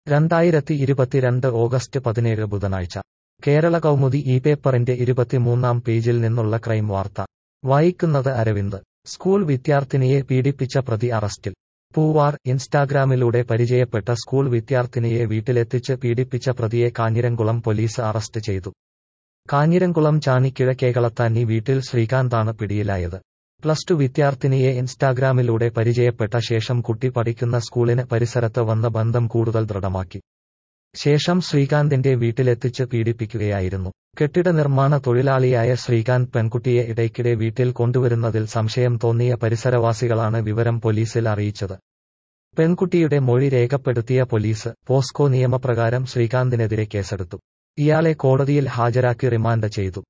രണ്ടായിരത്തി ഇരുപത്തിരണ്ട് ഓഗസ്റ്റ് പതിനേഴ് ബുധനാഴ്ച കേരള കൗമുദി ഈ പേപ്പറിന്റെ ഇരുപത്തിമൂന്നാം പേജിൽ നിന്നുള്ള ക്രൈം വാർത്ത വായിക്കുന്നത് അരവിന്ദ് സ്കൂൾ വിദ്യാർത്ഥിനിയെ പീഡിപ്പിച്ച പ്രതി അറസ്റ്റിൽ പൂവാർ ഇൻസ്റ്റാഗ്രാമിലൂടെ പരിചയപ്പെട്ട സ്കൂൾ വിദ്യാർത്ഥിനിയെ വീട്ടിലെത്തിച്ച് പീഡിപ്പിച്ച പ്രതിയെ കാഞ്ഞിരംകുളം പോലീസ് അറസ്റ്റ് ചെയ്തു കാഞ്ഞിരംകുളം ചാണിക്കിഴക്കേകളത്താനി വീട്ടിൽ ശ്രീകാന്താണ് പിടിയിലായത് പ്ലസ് ടു വിദ്യാർത്ഥിനിയെ ഇൻസ്റ്റാഗ്രാമിലൂടെ പരിചയപ്പെട്ട ശേഷം കുട്ടി പഠിക്കുന്ന സ്കൂളിന് പരിസരത്ത് വന്ന ബന്ധം കൂടുതൽ ദൃഢമാക്കി ശേഷം ശ്രീകാന്തിന്റെ വീട്ടിലെത്തിച്ച് പീഡിപ്പിക്കുകയായിരുന്നു കെട്ടിട നിർമ്മാണ തൊഴിലാളിയായ ശ്രീകാന്ത് പെൺകുട്ടിയെ ഇടയ്ക്കിടെ വീട്ടിൽ കൊണ്ടുവരുന്നതിൽ സംശയം തോന്നിയ പരിസരവാസികളാണ് വിവരം പോലീസിൽ അറിയിച്ചത് പെൺകുട്ടിയുടെ മൊഴി രേഖപ്പെടുത്തിയ പോലീസ് പോസ്കോ നിയമപ്രകാരം ശ്രീകാന്തിനെതിരെ കേസെടുത്തു ഇയാളെ കോടതിയിൽ ഹാജരാക്കി റിമാൻഡ് ചെയ്തു